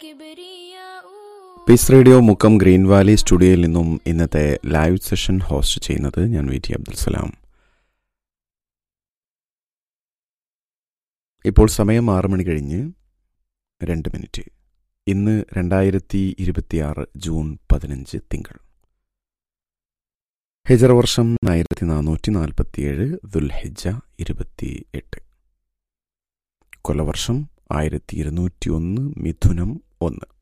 piece radio Mukkam green valley സ്റ്റുഡിയോയിൽ നിന്നും ഇന്നത്തെ ലൈവ് സെഷൻ ഹോസ്റ്റ് ചെയ്യുന്നത് ഞാൻ വി ടി അബ്ദുൽ സലാം ഇപ്പോൾ സമയം ആറ് മണി കഴിഞ്ഞ് രണ്ട് മിനിറ്റ് ഇന്ന് രണ്ടായിരത്തി ഇരുപത്തിയാറ് ജൂൺ പതിനഞ്ച് തിങ്കൾ ഹിജറ വർഷം ആയിരത്തി നാനൂറ്റി നാൽപ്പത്തിയേഴ് ദുൽഹിജ ഇരുപത്തി എട്ട് കൊലവർഷം ആയിരത്തി ഇരുന്നൂറ്റി ഒന്ന് മിഥുനം ഒന്ന്